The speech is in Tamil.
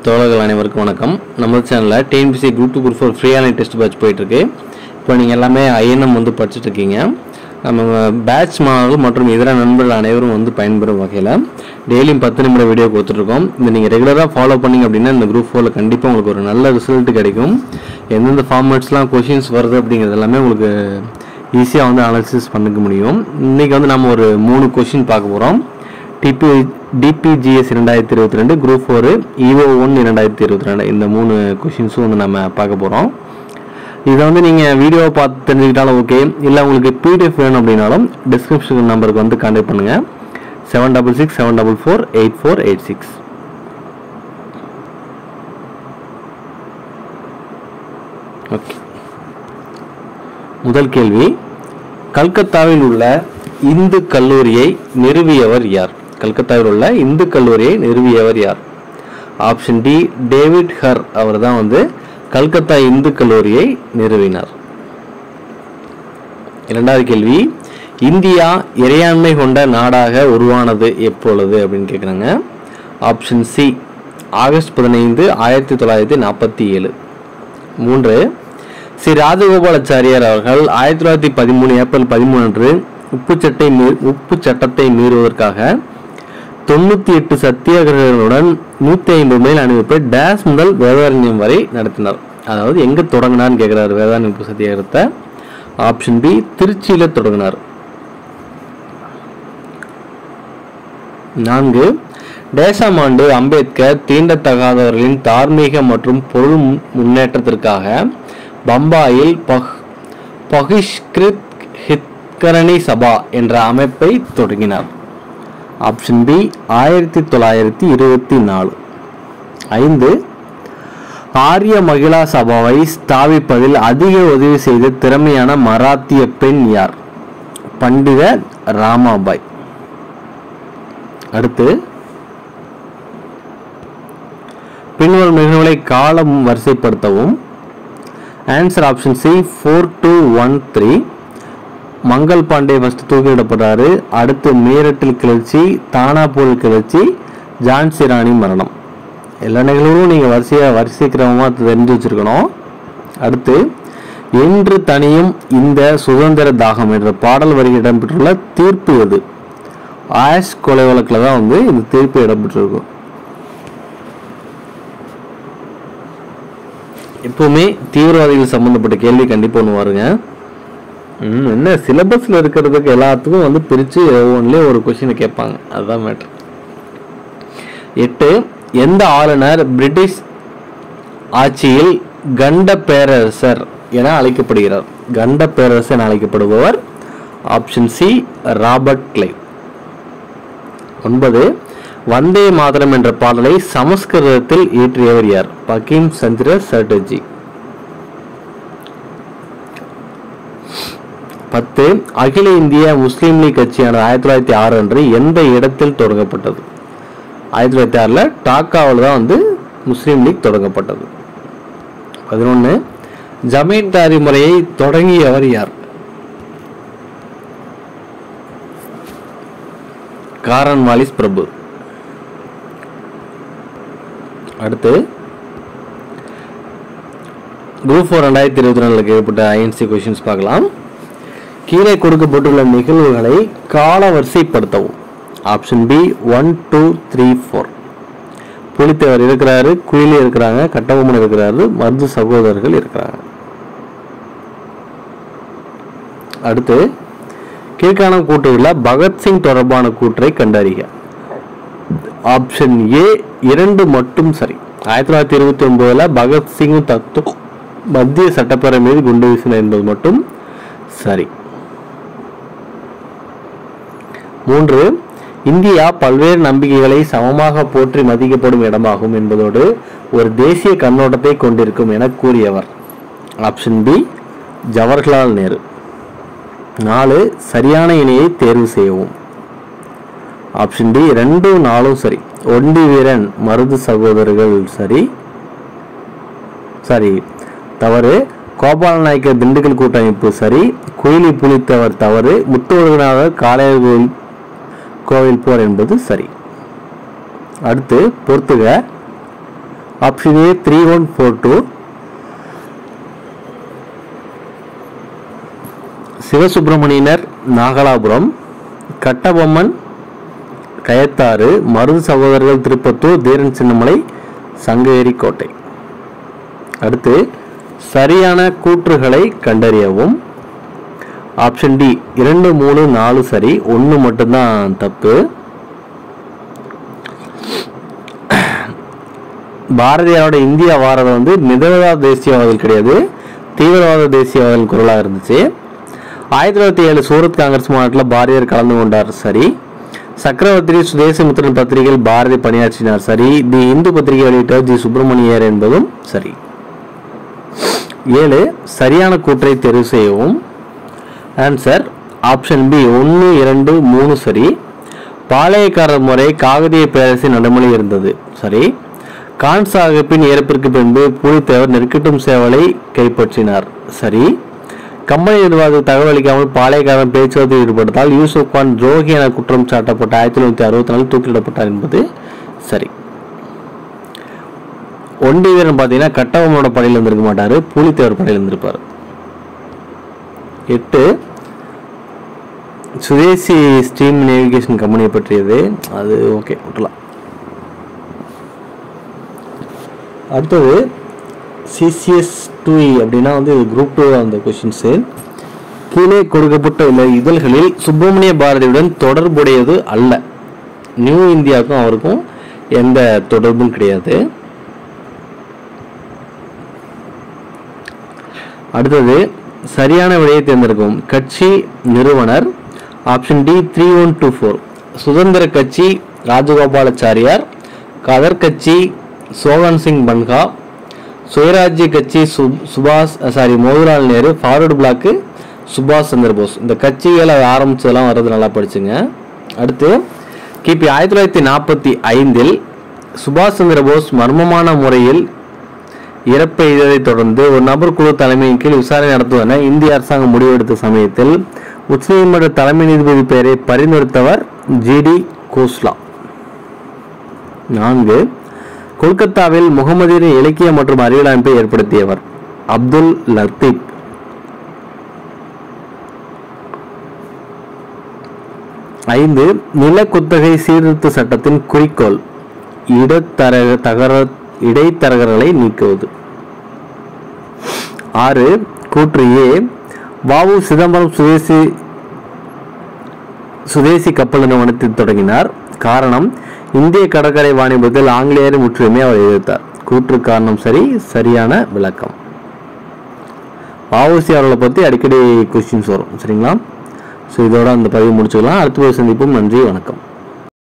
தோழர்கள் அனைவருக்கும் வணக்கம் நம்ம சேனலில் TNPSC group two group four free online test batch போயிட்டுருக்கு இப்போ நீங்கள் எல்லாமே ஐஎன்எம் வந்து படிச்சுட்டு இருக்கீங்க நம்ம பேட்ச் மாணவர்கள் மற்றும் இதர நண்பர்கள் அனைவரும் வந்து பயன்பெறும் வகையில் டெய்லியும் பத்து நிமிட வீடியோ கொடுத்துட்ருக்கோம் இந்த நீங்கள் ரெகுலராக ஃபாலோ பண்ணீங்க அப்படின்னா இந்த குரூப் ஃபோரில் கண்டிப்பாக உங்களுக்கு ஒரு நல்ல ரிசல்ட் கிடைக்கும் எந்தெந்த ஃபார்மேட்ஸ்லாம் கொஷின்ஸ் வருது அப்படிங்கிறது எல்லாமே உங்களுக்கு ஈஸியாக வந்து அனாலிசிஸ் பண்ணிக்க முடியும் இன்றைக்கி வந்து நம்ம ஒரு மூணு கொஷின் பார்க்க போகிறோம் டிபி டிபிஜிஎஸ் ரெண்டாயிரத்தி இருபத்தி ரெண்டு குரூப் ஃபோரு இஓ ஒன் இரண்டாயிரத்தி இருபத்தி ரெண்டு இந்த மூணு கொஷின்ஸும் வந்து நம்ம பார்க்க போகிறோம் இதை வந்து நீங்கள் வீடியோவை பார்த்து தெரிஞ்சுக்கிட்டாலும் ஓகே இல்லை உங்களுக்கு பிடிஎஃப் வேணும் அப்படின்னாலும் டிஸ்கிரிப்ஷன் நம்பருக்கு வந்து கான்டாக்ட் பண்ணுங்கள் seven double six seven double four eight four eight six okay முதல் கேள்வி கல்கத்தாவில் உள்ள இந்து கல்லூரியை நிறுவியவர் யார் கல்கத்தாவில் உள்ள இந்து கல்லூரியை நிறுவியவர் யார் ஆப்ஷன் டி டேவிட் ஹர் அவர் தான் வந்து கல்கத்தா இந்து கல்லூரியை நிறுவினார் இரண்டாவது கேள்வி இந்தியா இறையாண்மை கொண்ட நாடாக உருவானது எப்பொழுது அப்படின்னு கேட்குறாங்க ஆப்ஷன் சி ஆகஸ்ட் பதினைந்து ஆயிரத்தி தொள்ளாயிரத்தி நாற்பத்தி ஏழு மூன்று ஸ்ரீ ராஜகோபாலாச்சாரியார் அவர்கள் ஆயிரத்தி தொள்ளாயிரத்தி பதிமூணு ஏப்ரல் பதிமூணு அன்று உப்பு சட்டை மீ உப்பு சட்டத்தை மீறுவதற்காக தொண்ணூற்றி எட்டு சத்தியாகிரகர்களுடன் நூற்றி ஐம்பது மைல் அணிவிப்பை டேஸ் முதல் வேதாரண்யம் வரை நடத்தினார் அதாவது எங்கே தொடங்கினார்னு கேட்குறாரு வேதாரண்யம் உப்பு சத்தியாகிரகத்தை ஆப்ஷன் பி திருச்சியில் தொடங்கினார் நான்கு டேசாம் ஆண்டு அம்பேத்கர் தீண்டத்தகாதவர்களின் தார்மீக மற்றும் பொருள் முன்- முன்னேற்றத்திற்காக பம்பாயில் பஹ் பகிஷ்கிருத் ஹித்கரணி சபா என்ற அமைப்பை தொடங்கினார் ஆப்ஷன் பி ஆயிரத்தி தொள்ளாயிரத்தி இருபத்தி நாலு ஐந்து ஆரிய மகிழா சபாவை ஸ்தாபிப்பதில் அதிக உதவி செய்த திறமையான மராத்திய பெண் யார் பண்டித ராமாபாய் அடுத்து பின்வரும் நிகழ்வுகளை காலம் வரிசைப்படுத்தவும் answer option C four two one three Mangal Pandey first தூக்கிலிடப்படுறாரு அடுத்து மீரட்டில் கிளர்ச்சி தானாப்பூர் கிளர்ச்சி ஜான்சி ராணி மரணம் எல்லா நிகழ்வுகளும் நீங்கள் வரிசையாக வரிசைக்கிரமமாக தெரிஞ்சு வச்சிருக்கணும் அடுத்து என்று தனியும் இந்த சுதந்திர தாகம் என்ற பாடல் வரியில் இடம்பெற்றுள்ள தீர்ப்பு எது ஆஷ் கொலை வழக்கில் தான் வந்து இந்த தீர்ப்பு இடம்பெற்றிருக்கும் எப்பவுமே தீவிரவாதிகள் சம்பந்தப்பட்ட கேள்வி கண்டிப்பாக ஒன்று வருங்க ம், என்ன சிலபஸில் இருக்கிறதுக்கு எல்லாத்துக்கும் வந்து பிரித்து ஒவ்வொன்றிலே ஒரு கொஷினை கேட்பாங்க அதுதான் மேட்ரு எட்டு எந்த ஆளுநர் பிரிட்டிஷ் ஆட்சியில் கண்ட பேரரசர் என அழைக்கப்படுகிறார் கண்ட பேரரசர் என அழைக்கப்படுபவர் ஆப்ஷன் சி ராபர்ட் கிளை ஒன்பது வந்தே மாதரம் என்ற பாடலை சமஸ்கிருதத்தில் இயற்றியவர் யார் பகிம் சந்திர சட்டர்ஜி பத்து அகில இந்திய முஸ்லீம் லீக் கட்சியானது ஆயிரத்தி தொள்ளாயிரத்தி ஆறு அன்று எந்த இடத்தில் தொடங்கப்பட்டது ஆயிரத்தி தொள்ளாயிரத்தி ஆறில் டாக்காவில் தான் வந்து முஸ்லீம் லீக் தொடங்கப்பட்டது பதினொன்று ஜமீன்தாரி முறையை தொடங்கியவர் யார் காரன் வாலிஸ் பிரபு அடுத்து குரூப் ஃபோர் ரெண்டாயிரத்தி இருபத்தி நாலில் கேட்கப்பட்ட ஐஎன்சி கொஷின்ஸ் பார்க்கலாம் கீழே கொடுக்கப்பட்டுள்ள நிகழ்வுகளை கால வரிசைப்படுத்தவும் option B one two three four Pulithevar இருக்கிறாரு குயிலி இருக்கிறாங்க கட்டபொம்மன் இருக்கிறாரு மருது சகோதரர்கள் இருக்கிறாங்க அடுத்து கீழ்காணும் கூற்றுகளில் பகத்சிங் தொடர்பான கூற்றை கண்டறிக ஆப்ஷன் ஏ இரண்டு மட்டும் சரி ஆயிரத்தி தொள்ளாயிரத்தி இருபத்தி ஒன்பதுல பகத்சிங்கும் தத்து மத்திய சட்டப்பேரவை மீது குண்டு வீசினார் என்பது மட்டும் சரி மூன்று இந்தியா பல்வேறு நம்பிக்கைகளை சமமாக போற்றி மதிக்கப்படும் இடமாகும் என்பதோடு ஒரு தேசிய கண்ணோட்டத்தை கொண்டிருக்கும் என கூறியவர் ஆப்ஷன் பி ஜவஹர்லால் நேரு நாலு சரியான இணையை தேர்வு செய்யவும் ஆப்ஷன் டி ரெண்டும் நாலும் சரி ஒண்டி வீரன் மருது சகோதரர்கள் சரி சரி தவறு கோபால நாயக்கர் திண்டுக்கல் கூட்டமைப்பு சரி குயிலி புலித்தவர் தவறு முத்துவழுகநாதர் காளையர் கோயில் கோவில் போர் என்பது சரி அடுத்து பொறுத்துக option A three one four two Sivasubramanianar Nagalapuram Kattabomman Kayathar Marudhu சகோதரர்கள் திருப்பத்தூர் தீரன் சின்னமலை சங்ககிரி கோட்டை அடுத்து சரியான கூற்றுகளை கண்டறியவும் ஆப்ஷன் டி இரண்டு மூணு நாலு சரி ஒன்று மட்டும்தான் தப்பு பாரதியாரோட இந்தியா வாரதம் வந்து மிதவாத தேசியவாதிகள் கிடையாது தீவிரவாத தேசியவாதிகள் குரலாக இருந்துச்சு ஆயிரத்தி தொள்ளாயிரத்தி ஏழு சூரத் காங்கிரஸ் மாநாட்டில் பாரதியார் கலந்து கொண்டார் சரி சக்கரவர்த்தி சுதேசமித்திரன் பத்திரிகையில் பாரதி பணியாற்றினார் சரி தி இந்து பத்திரிகை வெளியிட்ட ஜி சுப்பிரமணியர் என்பதும் சரி ஏழு சரியான கூற்றை தெரிவு செய்யவும் ஆன்சர் ஆப்ஷன் பி ஒன்று இரண்டு மூணு சரி பாளையக்காரர் முறை காகதிய பேரரசின் நடைமுறை இருந்தது சரி கான் சாஹிப்பின் இறப்பிற்கு பின்பு பூலித்தேவர் நெருக்கட்டும் சேவலை கைப்பற்றினார் சரி கம்பெனி நிர்வாகத்துக்கு தகவல் அளிக்காமல் பாளையக்காரன் பேச்சுவார்த்தையில் ஈடுபட்டதால் யூசுப் கான் துரோகி என குற்றம் சாட்டப்பட்ட ஆயிரத்தி தொள்ளாயிரத்தி அறுபத்தி நாலில் தூக்கிலிடப்பட்டார் என்பது சரி ஒண்டி வீரன் பார்த்தீங்கன்னா கட்டபொம்மனோட படையில் இருந்திருக்க மாட்டார் பூலித்தேவர் படையில் இருந்திருப்பார் எட்டு சுதேசி ஸ்டீம் நேவிகேஷன் கம்பெனியை பற்றியது அது ஓகே விட்டலாம் அடுத்தது சிசிஎஸ் டூ அப்படின்னா வந்து இது குரூப் டூ அந்த கொஷின்ஸு கீழே கொடுக்கப்பட்ட உள்ள இதழ்களில் சுப்பிரமணிய பாரதியுடன் தொடர்புடையது அல்ல நியூ இந்தியாவுக்கும் அவருக்கும் எந்த தொடர்பும் கிடையாது அடுத்தது சரியான விடையை தேர்ந்தெடுக்கும் கட்சி நிறுவனர் option D three one two four Swatantra கட்சி ராஜகோபாலாச்சாரியார் கதர் கட்சி சோகன் சிங் பன்கா சுயராஜ்ய கட்சி சு- சுபாஷ் sorry Motilal Nehru forward block சுபாஷ் சந்திர போஸ் இந்த கட்சிகளை ஆரம்பிச்சதெல்லாம் வர்றது நல்லா படிச்சுங்க அடுத்து கிபி ஆயிரத்தி தொள்ளாயிரத்தி நாற்பத்தி ஐந்தில் சுபாஷ் சந்திர போஸ் மர்மமான முறையில் இறப்பை எய்ததைத் தொடர்ந்து ஒரு நபர் குழு தலைமையின் கீழ் விசாரணை நடத்துவதென இந்திய அரசாங்கம் முடிவெடுத்த சமயத்தில் உச்சநீதிமன்ற தலைமை நீதிபதி பெயரை பரிந்துரைத்தவர் ஜிடி கோஸ்லா நான்கு கொல்கத்தாவில் முகமதியின் இலக்கிய மற்றும் அறிவியல் அமைப்பை ஏற்படுத்தியவர் அப்துல் லத்தீப் ஐந்து நில குத்தகை சீர்திருத்த சட்டத்தின் குறிக்கோள் இடத்தரக தகர இடைத்தரகர்களை நீக்குவது ஆறு கூற்று ஏ வாவு சிதம்பரம் சுதேசி சுதேசி கப்பல் நிறுவனத்தை தொடங்கினார் காரணம் இந்திய கடற்கரை வாணிபத்தில் ஆங்கிலேயரின் முற்றுரிமை அவர் எதிர்த்தார் கூற்று காரணம் சரி சரியான விளக்கம் வாவுசி அவர்களை பற்றி அடிக்கடி கொஸ்டின்ஸ் வரும் சரிங்களா ஸோ இதோட அந்த பதிவு முடிச்சுக்கலாம் அடுத்த பதிவு சந்திப்போம் நன்றி வணக்கம்